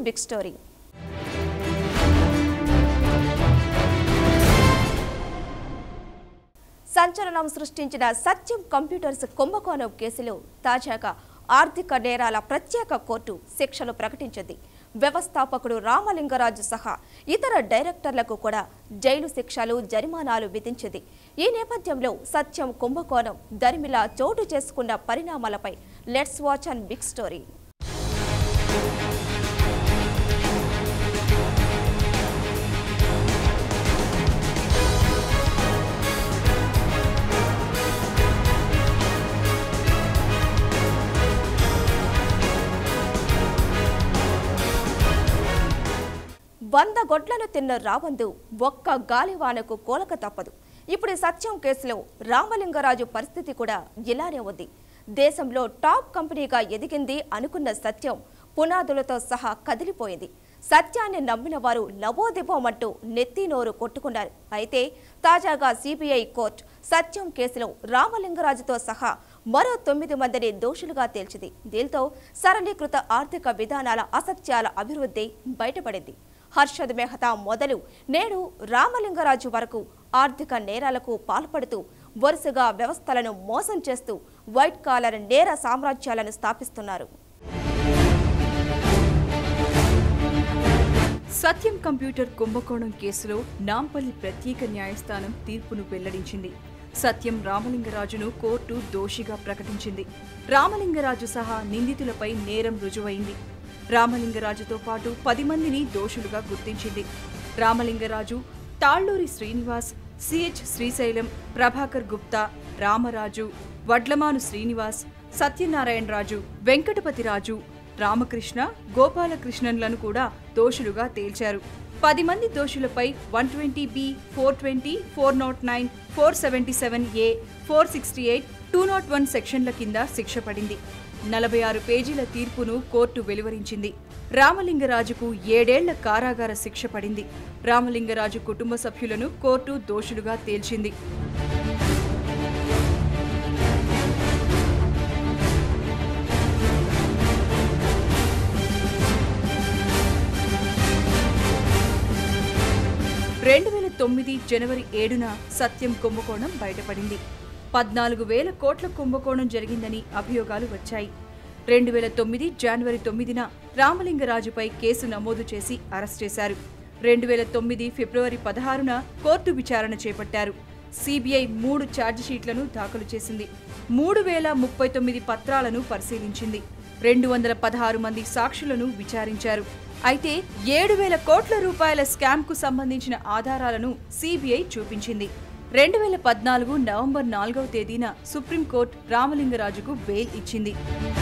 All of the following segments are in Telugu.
బిగ్ స్టోరీ సంచలనం సృష్టించిన సత్యం కంప్యూటర్స్ కుంభకోణం కేసులో తాజాగా ఆర్థిక నేరాల ప్రత్యేక కోర్టు శిక్షలు ప్రకటించింది వ్యవస్థాపకుడు రామలింగరాజు సహా ఇతర డైరెక్టర్లకు కూడా జైలు శిక్షలు జరిమానాలు విధించింది ఈ నేపథ్యంలో సత్యం కుంభకోణం దరిమిలా చోటు చేసుకున్న పరిణామాలపై let's watch and big story వంద గొడ్లను తిన్న రాబందు ఒక్క గాలివానకు కోలక తప్పదు ఇప్పుడు ఈ సత్యం కేసులో రామలింగరాజు పరిస్థితి కూడా ఇలానే ఉంది దేశంలో టాప్ కంపెనీగా ఎదిగింది అనుకున్న సత్యం పునాదులతో సహా కదిలిపోయింది సత్యాన్ని నమ్మిన వారు లబోదిబోమంటూ నెత్తి నోరు కొట్టుకున్నారు అయితే తాజాగా సిబిఐ కోర్టు సత్యం కేసులో రామలింగరాజుతో సహా మరో తొమ్మిది మందిని దోషులుగా తేల్చింది దీంతో సరళీకృత ఆర్థిక విధానాల అసత్యాల అభివృద్ధి బయటపడింది హర్షద్ మెహతా మొదలు నేడు రామలింగరాజు వరకు ఆర్థిక నేరాలకు పాల్పడుతూ వరుసగా వ్యవస్థలను మోసం చేస్తూ వైట్ కాలర్ నేర సామ్రాజ్యాలను స్థాపిస్తున్నారు సత్యం కంప్యూటర్ కుంభకోణం కేసులో నాంపల్లి ప్రత్యేక న్యాయస్థానం తీర్పును వెల్లడించింది సత్యం రామలింగరాజును కోర్టు దోషిగా ప్రకటించింది రామలింగరాజు సహా నిందితులపై నేరం రుజువైంది రామలింగరాజుతో పాటు పది మందిని దోషులుగా గుర్తించింది రామలింగరాజు తాళ్లూరి శ్రీనివాస్ సిహెచ్ శ్రీశైలం ప్రభాకర్ గుప్తా రామరాజు వడ్లమాను శ్రీనివాస్ సత్యనారాయణరాజు వెంకటపతిరాజు రామకృష్ణ గోపాలకృష్ణన్లను కూడా దోషులుగా తేల్చారు పది మంది దోషులపై one twenty B four twenty four naught nine four seventy seven A four sixty eight two naught one సెక్షన్ల కింద శిక్ష పడింది నలభై ఆరు పేజీల తీర్పును కోర్టు వెలువరించింది రామలింగరాజుకు ఏడేళ్ల కారాగార శిక్ష పడింది రామలింగరాజు కుటుంబ సభ్యులను కోర్టు దోషులుగా తేల్చింది రెండు వేల తొమ్మిది జనవరి ఏడున సత్యం కుంభకోణం బయటపడింది పద్నాలుగు వేల కోట్ల కుంభకోణం జరిగిందని అభియోగాలు వచ్చాయి రెండు వేల తొమ్మిది జనవరి తొమ్మిదిన రామలింగరాజుపై కేసు నమోదు చేసి అరెస్ట్ చేశారు రెండు వేల తొమ్మిది ఫిబ్రవరి పదహారున కోర్టు విచారణ చేపట్టారు సిబిఐ మూడు ఛార్జిషీట్లను దాఖలు చేసింది మూడు వేల ముప్పై తొమ్మిది పత్రాలను పరిశీలించింది రెండు వందల పదహారు మంది సాక్షులను విచారించారు అయితే ఏడు వేల కోట్ల రూపాయల స్కామ్ కు సంబంధించిన ఆధారాలను సిబిఐ చూపించింది రెండు వేల పద్నాలుగు నవంబర్ నాలుగవ తేదీన సుప్రీంకోర్టు రామలింగరాజుకు బెయిల్ ఇచ్చింది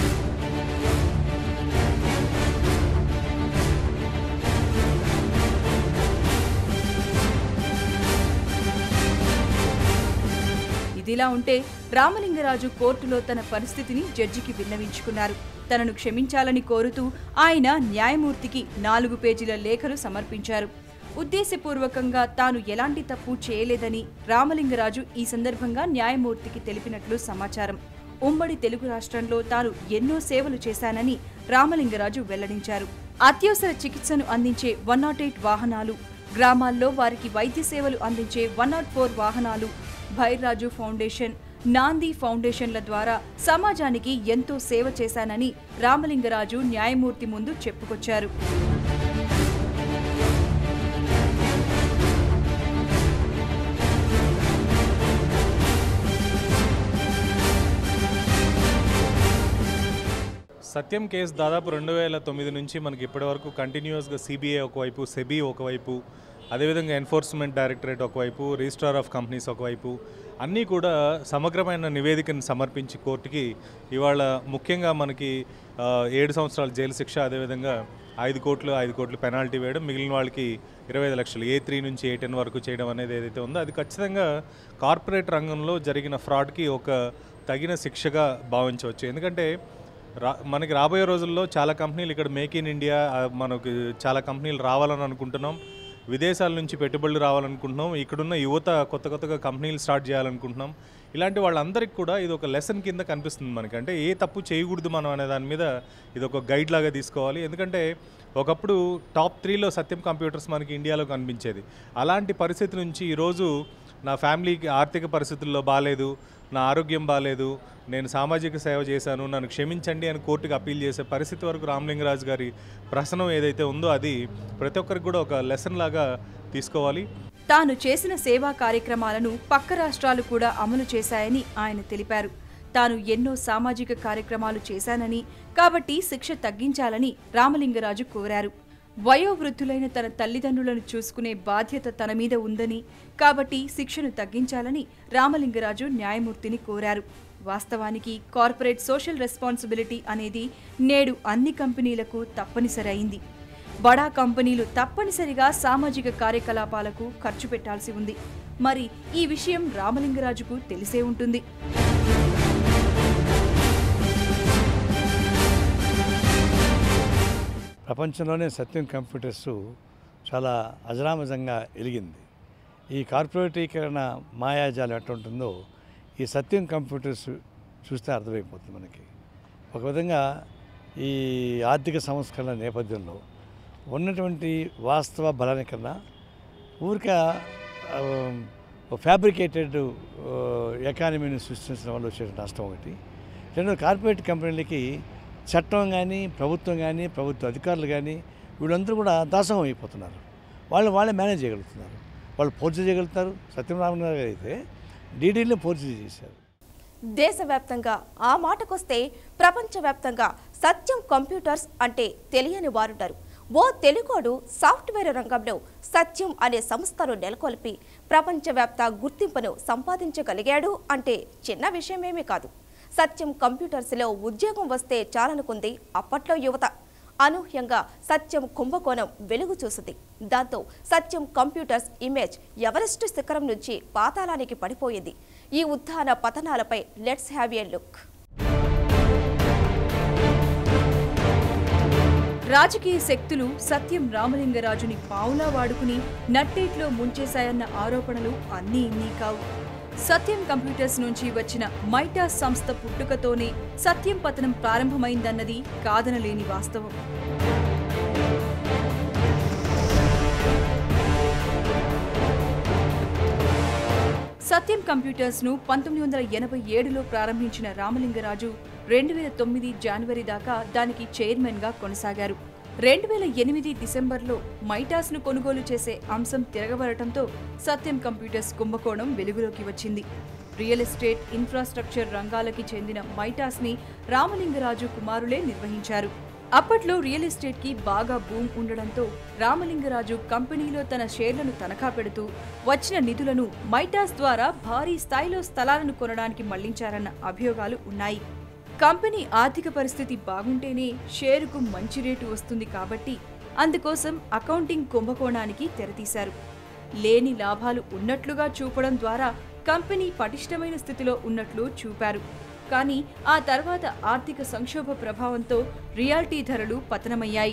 ఇదిలా ఉంటే రామలింగరాజు కోర్టులో తన పరిస్థితిని జడ్జికి విన్నవించుకున్నారు తనను క్షమించాలని కోరుతూ ఆయన న్యాయమూర్తికి నాలుగు పేజీల లేఖలు సమర్పించారు ఉద్దేశపూర్వకంగా తాను ఎలాంటి తప్పు చేయలేదని రామలింగరాజు ఈ సందర్భంగా న్యాయమూర్తికి తెలిపినట్లు సమాచారం ఉమ్మడి తెలుగు రాష్ట్రంలో తాను ఎన్నో సేవలు చేశానని రామలింగరాజు వెల్లడించారు అత్యవసర చికిత్సను అందించే వన్ నాట్ ఎయిట్ వాహనాలు గ్రామాల్లో వారికి వైద్య సేవలు అందించే వన్ నాట్ ఫోర్ వాహనాలు భైర్రాజు ఫౌండేషన్ నాంది ఫౌండేషన్ల ద్వారా సమాజానికి ఎంతో సేవ చేశానని రామలింగరాజు న్యాయమూర్తి ముందు చెప్పుకొచ్చారు సత్యం కేసు దాదాపు రెండు వేల తొమ్మిది నుంచి మనకి ఇప్పటివరకు కంటిన్యూస్గా సిబిఐ ఒకవైపు సెబీ ఒకవైపు అదేవిధంగా ఎన్ఫోర్స్మెంట్ డైరెక్టరేట్ ఒకవైపు రిజిస్ట్రార్ ఆఫ్ కంపెనీస్ ఒకవైపు అన్నీ కూడా సమగ్రమైన నివేదికను సమర్పించి కోర్టుకి ఇవాళ ముఖ్యంగా మనకి ఆ, ఏడు సంవత్సరాల జైలు శిక్ష అదేవిధంగా ఐదు కోట్లు ఐదు కోట్లు పెనాల్టీ వేయడం మిగిలిన వాళ్ళకి ఇరవై ఐదు లక్షలు ఏ త్రీ నుంచి ఏ టెన్ వరకు చేయడం అనేది ఏదైతే ఉందో అది ఖచ్చితంగా కార్పొరేట్ రంగంలో జరిగిన ఫ్రాడ్కి ఒక తగిన శిక్షగా భావించవచ్చు ఎందుకంటే రా మనకి రాబోయే రోజుల్లో చాలా కంపెనీలు ఇక్కడ మేక్ ఇన్ ఇండియా ఆ, మనకు చాలా కంపెనీలు రావాలని అనుకుంటున్నాం విదేశాల నుంచి పెట్టుబడులు రావాలనుకుంటున్నాం ఇక్కడున్న యువత కొత్త కొత్తగా కంపెనీలు స్టార్ట్ చేయాలనుకుంటున్నాం ఇలాంటి వాళ్ళందరికీ కూడా ఇది ఒక లెసన్ కింద కనిపిస్తుంది మనకి అంటే ఏ తప్పు చేయకూడదు మనం అనే దాని మీద ఇది ఒక గైడ్ లాగా తీసుకోవాలి ఎందుకంటే ఒకప్పుడు టాప్ త్రీలో సత్యం కంప్యూటర్స్ మనకి ఇండియాలో కనిపించేది అలాంటి పరిస్థితి నుంచి ఈరోజు నా ఫ్యామిలీకి ఆర్థిక పరిస్థితుల్లో బాగాలేదు నా ఆరోగ్యం బాగాలేదు నేను సామాజిక సేవ చేశాను నన్ను క్షమించండి అని కోర్టుకు అప్పీల్ చేసే పరిస్థితి వరకు రామలింగరాజు గారి ప్రశ్నం ఏదైతే ఉందో అది ప్రతి ఒక్కరికి కూడా ఒక లెసన్ లాగా తీసుకోవాలి తాను చేసిన సేవా కార్యక్రమాలను పక్క రాష్ట్రాలు కూడా అమలు చేశాయని ఆయన తెలిపారు తాను ఎన్నో సామాజిక కార్యక్రమాలు చేశానని కాబట్టి శిక్ష తగ్గించాలని రామలింగరాజు కోరారు వయోవృద్ధులైన తన తల్లిదండ్రులను చూసుకునే బాధ్యత తన మీద ఉందని కాబట్టి శిక్షను తగ్గించాలని రామలింగరాజు న్యాయమూర్తిని కోరారు వాస్తవానికి కార్పొరేట్ సోషల్ రెస్పాన్సిబిలిటీ అనేది నేడు అన్ని కంపెనీలకు తప్పనిసరి అయింది బడా కంపెనీలు తప్పనిసరిగా సామాజిక కార్యకలాపాలకు ఖర్చు పెట్టాల్సి ఉంది మరి ఈ విషయం రామలింగరాజుకు తెలిసే ఉంటుంది ప్రపంచంలోనే సత్యం కంప్యూటర్స్ చాలా అజరామజంగా ఎలిగింది ఈ కార్పొరేటీకరణ మాయాజాలం ఎట్లా ఉంటుందో ఈ సత్యం కంప్యూటర్స్ చూస్తే అర్థమైపోతుంది మనకి ఒక విధంగా ఈ ఆర్థిక సంస్కరణ నేపథ్యంలో ఉన్నటువంటి వాస్తవ బలాని కన్నా ఊరిక ఫ్యాబ్రికేటెడ్ ఎకానమీని సృష్టించడం వల్ల వచ్చే నష్టం ఒకటి రెండు కార్పొరేట్ కంపెనీలకి చట్టం కానీ ప్రభుత్వం కానీ ప్రభుత్వ అధికారులు కానీ వీళ్ళందరూ కూడా దాసోహం అయిపోతున్నారు వాళ్ళు వాళ్ళే మేనేజ్ చేయగలుగుతున్నారు వాళ్ళు పోర్చు చేయగలుగుతారు సత్యనారాయణ గారు అయితే డీడీని పోర్చు చేశారు దేశవ్యాప్తంగా ఆ మాటకొస్తే ప్రపంచవ్యాప్తంగా సత్యం కంప్యూటర్స్ అంటే తెలియని వారుంటారు ఓ తెలుగోడు సాఫ్ట్వేర్ రంగంలో సత్యం అనే సంస్థను నెలకొల్పి ప్రపంచవ్యాప్త గుర్తింపును సంపాదించగలిగాడు అంటే చిన్న విషయమేమీ కాదు సత్యం కంప్యూటర్స్లో ఉద్యోగం వస్తే చాలనుకుంది అప్పట్లో యువత అనూహ్యంగా సత్యం కుంభకోణం వెలుగు చూసింది దాంతో సత్యం కంప్యూటర్స్ ఇమేజ్ ఎవరెస్ట్ శిఖరం నుంచి పాతాళానికి పడిపోయింది ఈ ఉత్థాన పతనాలపై లెట్స్ హ్యావ్ ఏ లుక్ రాజకీయ శక్తులు సత్యం రామలింగరాజుని పావులా వాడుకుని నట్టేట్లో ముంచేశాయన్న ఆరోపణలు అన్నీ ఇన్నీ కావు సత్యం కంప్యూటర్స్ నుంచి వచ్చిన మైటాస్ సంస్థ పుట్టుకతోనే సత్యం పతనం ప్రారంభమైందన్నది కాదనలేని వాస్తవం సత్యం కంప్యూటర్స్ ను పంతొమ్మిది వందల ఎనభై ఏడులో ప్రారంభించిన రామలింగరాజు రెండు వేల తొమ్మిది జనవరి దాకా దానికి చైర్మన్ గా కొనసాగారు రెండు వేల ఎనిమిది డిసెంబర్లో మైటాస్ ను కొనుగోలు చేసే అంశం తిరగబడటంతో సత్యం కంప్యూటర్స్ కుంభకోణం వెలుగులోకి వచ్చింది రియల్ ఎస్టేట్ ఇన్ఫ్రాస్ట్రక్చర్ రంగాలకి చెందిన మైటాస్ ని రామలింగరాజు కుమారులే నిర్వహించారు అప్పట్లో రియల్ ఎస్టేట్ కి బాగా బూమ్ ఉండడంతో రామలింగరాజు కంపెనీలో తన షేర్లను తనఖా పెడుతూ వచ్చిన నిధులను మైటాస్ ద్వారా భారీ స్థాయిలో స్థలాలను కొనడానికి మళ్లించారన్న అభియోగాలు ఉన్నాయి కంపెనీ ఆర్థిక పరిస్థితి బాగుంటేనే షేరుకు మంచి రేటు వస్తుంది కాబట్టి అందుకోసం అకౌంటింగ్ కుంభకోణానికి తెరతీశారు లేని లాభాలు ఉన్నట్లుగా చూపడం ద్వారా కంపెనీ పటిష్టమైన స్థితిలో ఉన్నట్లు చూపారు కానీ ఆ తర్వాత ఆర్థిక సంక్షోభ ప్రభావంతో రియాల్టీ ధరలు పతనమయ్యాయి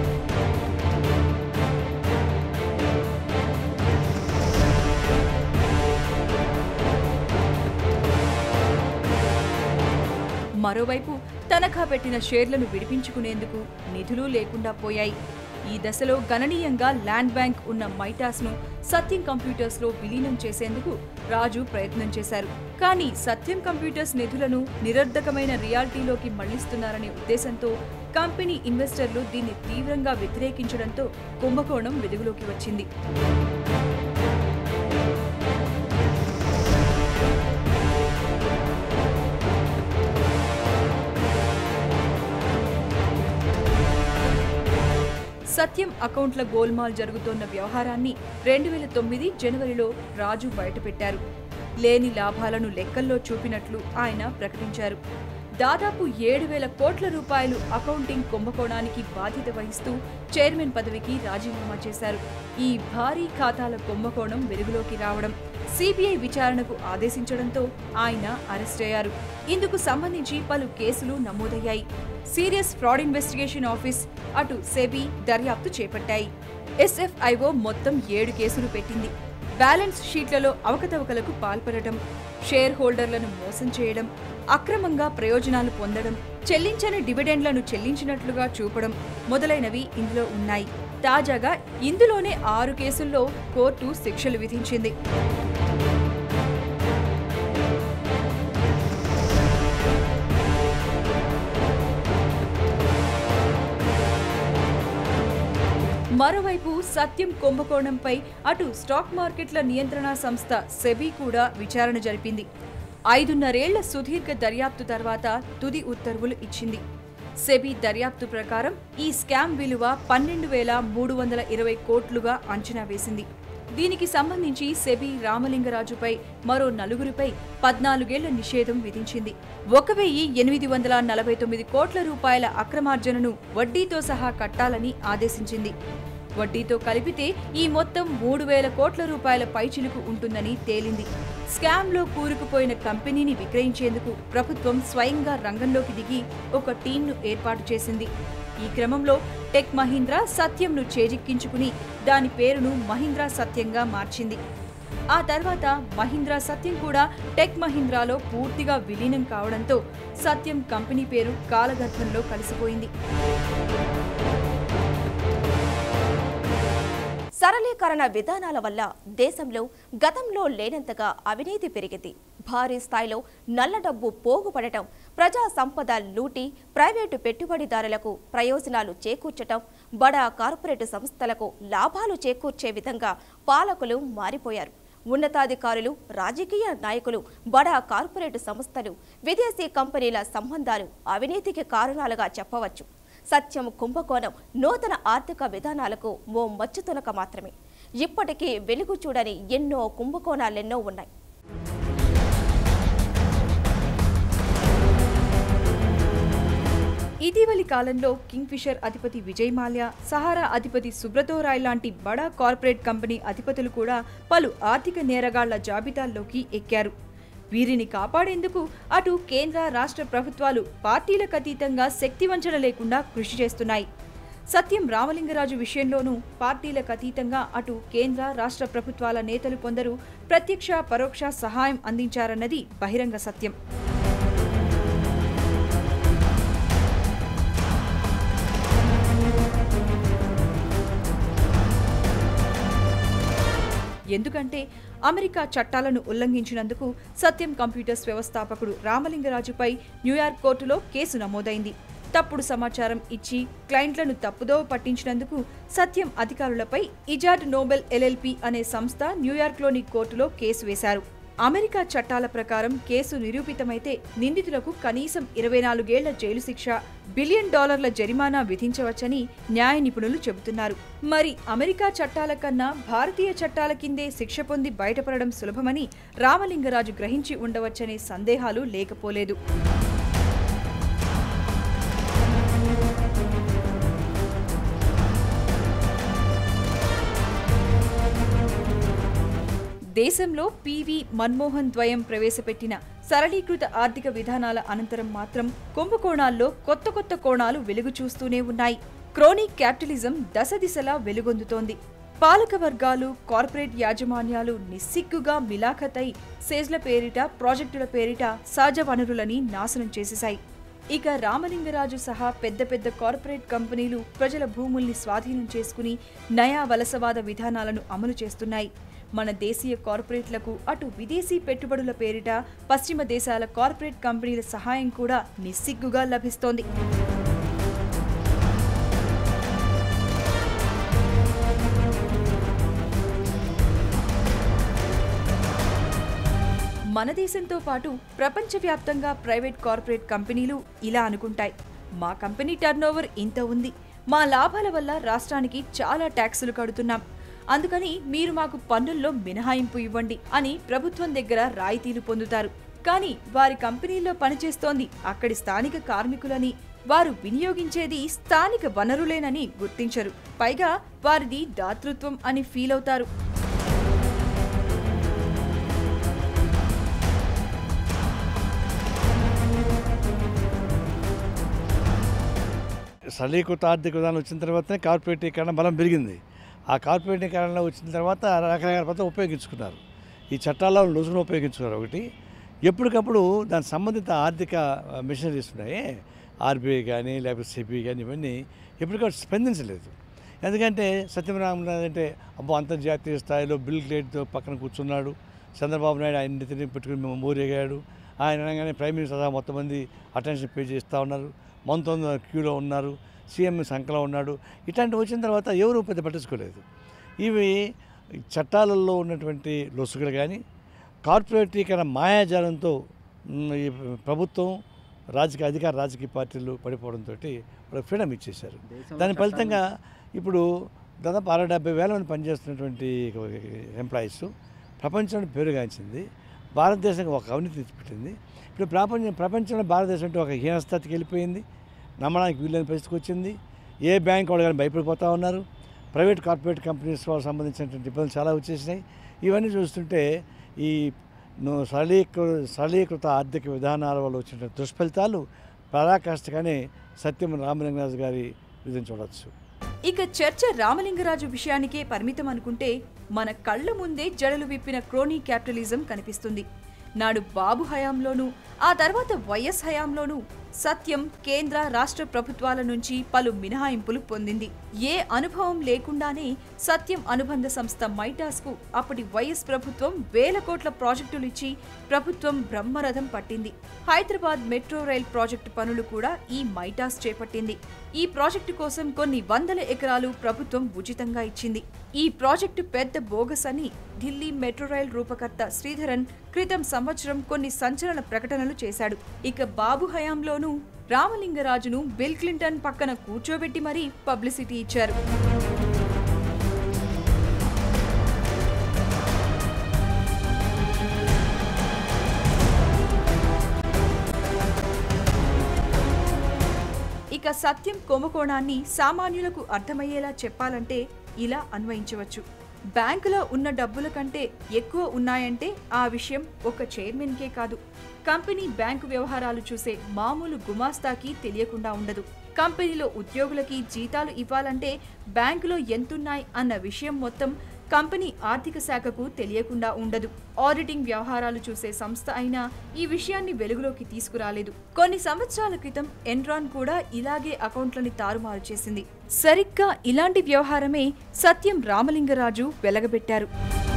మరోవైపు తనఖా పెట్టిన షేర్లను విడిపించుకునేందుకు నిధులు లేకుండా పోయాయి ఈ దశలో గణనీయంగా ల్యాండ్ బ్యాంక్ ఉన్న మైటాస్ను సత్యం కంప్యూటర్స్లో విలీనం చేసేందుకు రాజు ప్రయత్నం చేశారు కానీ సత్యం కంప్యూటర్స్ నిధులను నిరర్ధకమైన రియాల్టీలోకి మళ్లిస్తున్నారనే ఉద్దేశంతో కంపెనీ ఇన్వెస్టర్లు దీన్ని తీవ్రంగా వ్యతిరేకించడంతో కుంభకోణం వెలుగులోకి వచ్చింది సత్యం అకౌంట్ల గోల్మాల్ జరుగుతోన్న వ్యవహారాన్ని రెండు వేల తొమ్మిది జనవరిలో రాజు బయటపెట్టారు లేని లాభాలను లెక్కల్లో చూపినట్లు ఆయన ప్రకటించారు దాదాపు ఏడు వేల కోట్ల రూపాయలు అకౌంటింగ్ కుంభకోణానికి బాధ్యత వహిస్తూ చైర్మన్ పదవికి రాజీనామా చేశారు ఈ భారీ ఖాతాల కుంభకోణం వెలుగులోకి రావడం సిబిఐ విచారణకు ఆదేశించడంతో ఆయన అరెస్ట్ అయ్యారు ఇందుకు సంబంధించి పలు కేసులు నమోదయ్యాయి సీరియస్ ఫ్రాడ్ ఇన్వెస్టిగేషన్ ఆఫీస్ అటు సెబీ దర్యాప్తు చేపట్టాయి ఎస్ఎఫ్ఐఓ మొత్తం ఏడు కేసులు పెట్టింది బ్యాలెన్స్ షీట్లలో అవకతవకలకు పాల్పడటం షేర్ హోల్డర్లను మోసం చేయడం అక్రమంగా ప్రయోజనాలు పొందడం చెల్లించని డివిడెండ్లను చెల్లించినట్లుగా చూపడం మొదలైనవి ఇందులో ఉన్నాయి తాజాగా ఇందులోనే ఆరు కేసుల్లో కోర్టు శిక్షలు విధించింది మరోవైపు సత్యం కుంభకోణంపై అటు స్టాక్ మార్కెట్ల నియంత్రణ సంస్థ సెబీ కూడా విచారణ జరిపింది ఐదున్నరేళ్ల సుదీర్ఘ దర్యాప్తు తర్వాత తుది ఉత్తర్వులు ఇచ్చింది సెబీ దర్యాప్తు ప్రకారం ఈ స్కామ్ విలువ పన్నెండు వేల మూడు వందల ఇరవై కోట్లుగా అంచనా వేసింది దీనికి సంబంధించి సెబీ రామలింగరాజుపై మరో నలుగురిపై పద్నాలుగేళ్ల నిషేధం విధించింది ఒక వెయ్యి ఎనిమిది వందల నలభై తొమ్మిది కోట్ల రూపాయల అక్రమార్జనను వడ్డీతో సహా కట్టాలని ఆదేశించింది వడ్డీతో కలిపితే ఈ మొత్తం మూడు వేల కోట్ల రూపాయల పైచిలుకు ఉంటుందని తేలింది స్కామ్లో కూరుకుపోయిన కంపెనీని విక్రయించేందుకు ప్రభుత్వం స్వయంగా రంగంలోకి దిగి ఒక టీంను ఏర్పాటు చేసింది ఈ క్రమంలో టెక్ మహీంద్రా సత్యంను చేజిక్కించుకుని దాని పేరును మహీంద్రా సత్యంగా మార్చింది ఆ తర్వాత మహీంద్రా సత్యం కూడా టెక్ మహీంద్రాలో పూర్తిగా విలీనం కావడంతో సత్యం కంపెనీ పేరు కాలగర్భంలో కలిసిపోయింది సరళీకరణ విధానాల వల్ల దేశంలో గతంలో లేనంతగా అవినీతి పెరిగింది భారీ స్థాయిలో నల్ల డబ్బు పోగుపడటం ప్రజా సంపద లూటి ప్రైవేటు పెట్టుబడిదారులకు ప్రయోజనాలు చేకూర్చటం బడా కార్పొరేట్ సంస్థలకు లాభాలు చేకూర్చే విధంగా పాలకులు మారిపోయారు ఉన్నతాధికారులు రాజకీయ నాయకులు బడా కార్పొరేట్ సంస్థలు విదేశీ కంపెనీల సంబంధాలు అవినీతికి కారణాలుగా చెప్పవచ్చు సత్యం కుంభకోణం నూతన ఆర్థిక విధానాలకు ఓ మచ్చుతునక మాత్రమే ఇప్పటికీ వెలుగు చూడని ఎన్నో కుంభకోణాలెన్నో ఉన్నాయి ఇటీవలి కాలంలో కింగ్ఫిషర్ అధిపతి విజయ్ మాల్యా సహారా అధిపతి సుబ్రతో రాయ్ లాంటి బడా కార్పొరేట్ కంపెనీ అధిపతులు కూడా పలు ఆర్థిక నేరగాళ్ల జాబితాల్లోకి ఎక్కారు వీరిని కాపాడేందుకు అటు కేంద్ర రాష్ట్ర ప్రభుత్వాలు పార్టీలకు అతీతంగా శక్తివంచన లేకుండా కృషి చేస్తున్నాయి సత్యం రామలింగరాజు విషయంలోనూ పార్టీలకు అతీతంగా అటు కేంద్ర రాష్ట్ర ప్రభుత్వాల నేతలు కొందరు ప్రత్యక్ష పరోక్ష సహాయం అందించారన్నది బహిరంగ సత్యం ఎందుకంటే అమెరికా చట్టాలను ఉల్లంఘించినందుకు సత్యం కంప్యూటర్స్ వ్యవస్థాపకుడు రామలింగరాజుపై న్యూయార్క్ కోర్టులో కేసు నమోదైంది తప్పుడు సమాచారం ఇచ్చి క్లయింట్లను తప్పుదోవ పట్టించినందుకు సత్యం అధికారులపై ఇజాడ్ నోబెల్ ఎల్ఎల్పి అనే సంస్థ న్యూయార్క్లోని కోర్టులో కేసు వేశారు అమెరికా చట్టాల ప్రకారం కేసు నిరూపితమైతే నిందితులకు కనీసం ఇరవై నాలుగేళ్ల జైలు శిక్ష బిలియన్ డాలర్ల జరిమానా విధించవచ్చని న్యాయ నిపుణులు చెబుతున్నారు మరి అమెరికా చట్టాల కన్నా భారతీయ చట్టాల కిందే శిక్ష పొంది బయటపడడం సులభమని రామలింగరాజు గ్రహించి ఉండవచ్చనే సందేహాలు లేకపోలేదు దేశంలో పివి మన్మోహన్ ద్వయం ప్రవేశపెట్టిన సరళీకృత ఆర్థిక విధానాల అనంతరం మాత్రం కుంభకోణాల్లో కొత్త కొత్త కోణాలు వెలుగు చూస్తూనే ఉన్నాయి క్రోనిక్ క్యాపిటలిజం దశ దిశలా వెలుగొందుతోంది పాలక వర్గాలు కార్పొరేట్ యాజమాన్యాలు నిస్సిగ్గుగా మిలాఖతై సేజ్ల పేరిట ప్రాజెక్టుల పేరిట సహజ వనరులని నాశనం చేసేశాయి ఇక రామలింగరాజు సహా పెద్ద పెద్ద కార్పొరేట్ కంపెనీలు ప్రజల భూముల్ని స్వాధీనం చేసుకుని నయా వలసవాద విధానాలను అమలు చేస్తున్నాయి మన దేశీయ కార్పొరేట్లకు అటు విదేశీ పెట్టుబడుల పేరిట పశ్చిమ దేశాల కార్పొరేట్ కంపెనీల సహాయం కూడా నిస్సిగ్గుగా లభిస్తోంది మన దేశంతో పాటు ప్రపంచవ్యాప్తంగా ప్రైవేట్ కార్పొరేట్ కంపెనీలు ఇలా అనుకుంటాయి మా కంపెనీ టర్నోవర్ ఇంత ఉంది మా లాభాల వల్ల రాష్ట్రానికి చాలా ట్యాక్సులు కడుతున్నాం అందుకని మీరు మాకు పన్నుల్లో మినహాయింపు ఇవ్వండి అని ప్రభుత్వం దగ్గర రాయితీలు పొందుతారు కానీ వారి కంపెనీల్లో పనిచేస్తోంది అక్కడి స్థానిక కార్మికులని వారు వినియోగించేది స్థానిక వనరులేనని గుర్తించరు పైగా వారిది దాతృత్వం అని ఫీల్ అవుతారు సరళీకృత ఆర్థిక విధానం వచ్చిన తర్వాతనే కార్పొరేటీకరణ బలం పెరిగింది ఆ కార్పొరేటీకరణ వచ్చిన తర్వాత రకరకాల పద్ధతులు ఉపయోగించుకున్నారు ఈ చట్టాల్లో రుసును ఉపయోగించుకున్నారు ఒకటి ఎప్పటికప్పుడు దానికి సంబంధిత ఆర్థిక మిషనరీస్ ఉన్నాయి ఆర్బీఐ కానీ లేకపోతే సిబిఐ కానీ ఇవన్నీ ఎప్పటికప్పుడు స్పందించలేదు ఎందుకంటే సత్యనారాయణ అంటే అబ్బో అంతర్జాతీయ స్థాయిలో బిల్ గేట్తో పక్కన కూర్చున్నాడు చంద్రబాబు నాయుడు ఆయన నెత్తిని పెట్టుకుని మేము ఊరేగాడు ఆయన అనగానే ప్రైమ్ మినిస్టర్ సహా మొత్తం మంది అటెన్షన్ పే చేస్తూ ఉన్నారు మొత్తం క్యూలో ఉన్నారు సీఎం సంఖలో ఉన్నాడు ఇట్లాంటివి వచ్చిన తర్వాత ఎవరు పెద్ద పట్టించుకోలేదు ఇవి చట్టాలలో ఉన్నటువంటి లొసుగులు కానీ కార్పొరేటీకరణ మాయాజాలంతో మ్, ఈ ప్రభుత్వం రాజకీయ అధికార రాజకీయ పార్టీలు పడిపోవడంతో వాళ్ళకి ఫ్రీడమ్ ఇచ్చేశారు దాని ఫలితంగా ఇప్పుడు దాదాపు అరవై డెబ్బై వేల మంది పనిచేస్తున్నటువంటి ఎంప్లాయీస్ ప్రపంచంలో పేరుగాంచింది భారతదేశం ఒక అవినీతి తెచ్చిపెట్టింది ఇప్పుడు ప్రపంచం ప్రపంచంలో భారతదేశం అంటే ఒక హీనస్థితికి వెళ్ళిపోయింది నమ్మడానికి వీళ్ళని పరిస్థితికి వచ్చింది ఏ బ్యాంక్ వాళ్ళు కానీ భయపడిపోతూ ఉన్నారు ప్రైవేట్ కార్పొరేట్ కంపెనీస్ వాళ్ళకి సంబంధించినటువంటి ఇబ్బందులు చాలా వచ్చేసినాయి ఇవన్నీ చూస్తుంటే ఈ ను- సరళీకృ సరళీకృత ఆర్థిక విధానాల వల్ల వచ్చిన దుష్ఫలితాలు పరాకాష్ఠగానే సత్యం రామలింగరాజు గారి విధిని చూడవచ్చు ఇక చర్చ రామలింగరాజు విషయానికే పరిమితం అనుకుంటే మన కళ్ళ ముందే జడలు విప్పిన క్రోనీ క్యాపిటలిజం కనిపిస్తుంది నాడు బాబు హయాంలోనూ ఆ తర్వాత వైఎస్ హయాంలోనూ సత్యం కేంద్ర రాష్ట్ర ప్రభుత్వాల నుంచి పలు మినహాయింపులు పొందింది ఏ అనుభవం లేకుండానే సత్యం అనుబంధ సంస్థ మైటాస్ కు అప్పటి వైఎస్ ప్రభుత్వం వేల కోట్ల ప్రాజెక్టులు ఇచ్చి ప్రభుత్వం బ్రహ్మరథం పట్టింది హైదరాబాద్ మెట్రో రైల్ ప్రాజెక్టు పనులు కూడా ఈ మైటాస్ చేపట్టింది ఈ ప్రాజెక్టు కోసం కొన్ని వందల ఎకరాలు ప్రభుత్వం ఉచితంగా ఇచ్చింది ఈ ప్రాజెక్టు పెద్ద బోగస్ అని ఢిల్లీ మెట్రో రైల్ రూపకర్త శ్రీధరన్ క్రితం సంవత్సరం కొన్ని సంచలన ప్రకటనలు చేశాడు ఇక బాబు హయాంలోనూ రామలింగరాజును బిల్ క్లింటన్ పక్కన కూర్చోబెట్టి మరీ పబ్లిసిటీ ఇచ్చారు ఇక సత్యం కుంభకోణాన్ని సామాన్యులకు అర్థమయ్యేలా చెప్పాలంటే ఇలా అన్వయించవచ్చు బ్యాంకులో ఉన్న డబ్బుల కంటే ఎక్కువ ఉన్నాయంటే ఆ విషయం ఒక చైర్మన్కే కాదు కంపెనీ బ్యాంకు వ్యవహారాలు చూసే మామూలు గుమాస్తాకి తెలియకుండా ఉండదు కంపెనీలో ఉద్యోగులకి జీతాలు ఇవ్వాలంటే బ్యాంకులో ఎంతున్నాయి అన్న విషయం మొత్తం కంపెనీ ఆర్థిక శాఖకు తెలియకుండా ఉండదు ఆడిటింగ్ వ్యవహారాలు చూసే సంస్థ అయినా ఈ విషయాన్ని వెలుగులోకి తీసుకురాలేదు కొన్ని సంవత్సరాల క్రితం ఎన్రాన్ కూడా ఇలాగే అకౌంట్లని తారుమారు చేసింది సరిగ్గా ఇలాంటి వ్యవహారమే సత్యం రామలింగరాజు వెలగబెట్టారు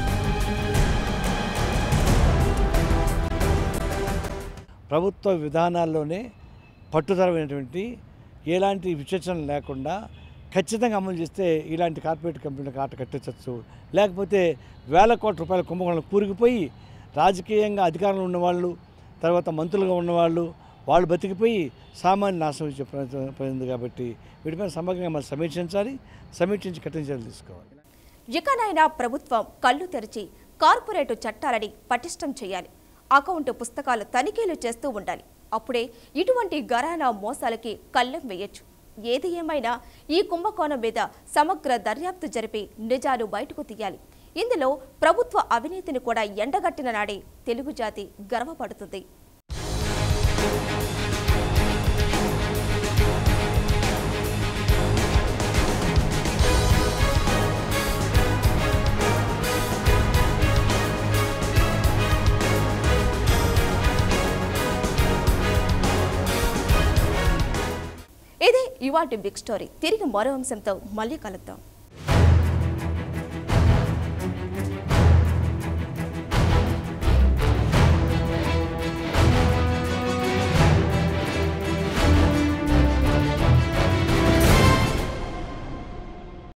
ప్రభుత్వ విధానాల్లోనే పట్టుదలమైనటువంటి ఎలాంటి విచక్షణ లేకుండా ఖచ్చితంగా అమలు చేస్తే ఇలాంటి కార్పొరేట్ కంపెనీలకు ఆట కట్టించవచ్చు లేకపోతే వేల కోట్ల రూపాయల కుంభకోణంలో కూరుకుపోయి రాజకీయంగా అధికారంలో ఉన్నవాళ్ళు తర్వాత మంత్రులుగా ఉన్నవాళ్ళు వాళ్ళు బతికిపోయి సామాన్య నాశనం చెప్పింది కాబట్టి వీటిపై సమగ్రంగా మనం సమీక్షించాలి సమీక్షించి కఠిన చర్యలు తీసుకోవాలి ఇకనైనా ప్రభుత్వం కళ్ళు తెరిచి కార్పొరేటు చట్టాలని పటిష్టం చేయాలి అకౌంట్ పుస్తకాలు తనిఖీలు చేస్తూ ఉండాలి అప్పుడే ఇటువంటి గరానా మోసాలకి కళ్ళెం వేయొచ్చు ఏది ఏమైనా ఈ కుంభకోణం మీద సమగ్ర దర్యాప్తు జరిపి నిజాలు బయటకు తీయాలి ఇందులో ప్రభుత్వ అవినీతిని కూడా ఎండగట్టిన నాడే తెలుగు జాతి గర్వపడుతుంది ఇదే ఇవాటి బిగ్ స్టోరీ తిరిగి మరో అంశంతో మళ్ళీ కలుద్దాం